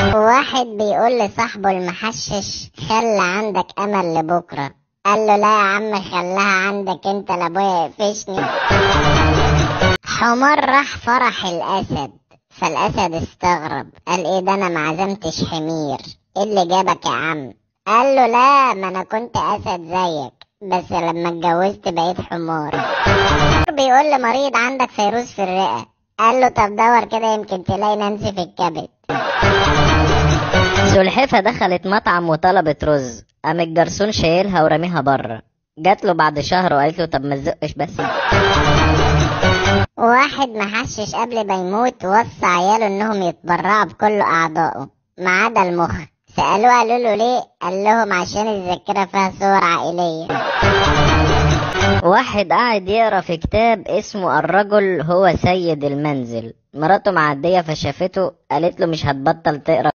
واحد بيقول لصاحبه المحشش خلي عندك امل لبكره قال له لا يا عم خليها عندك انت لابويا يقفشني حمار راح فرح الاسد فالاسد استغرب قال ايه ده انا ما عزمتش حمير ايه اللي جابك يا عم قال له لا ما انا كنت اسد زيك بس لما اتجوزت بقيت حمار بيقول لمريض عندك فيروس في الرئه قال له طب دور كده يمكن تلاقي نانسي في الكبد سلحفة دخلت مطعم وطلبت رز قام الجرسون شايلها ورميها بره جات له بعد شهر وقالت له طب ما تزقش بس واحد محشش قبل ما يموت وصى عياله انهم يتبرعوا بكل اعضائه ما عدا المخ سألوه قالوا له ليه قال لهم عشان الذاكرة فيها صور عائلية واحد قاعد يقرا في كتاب اسمه الرجل هو سيد المنزل مراته معدية فشافته قالت له مش هتبطل تقرا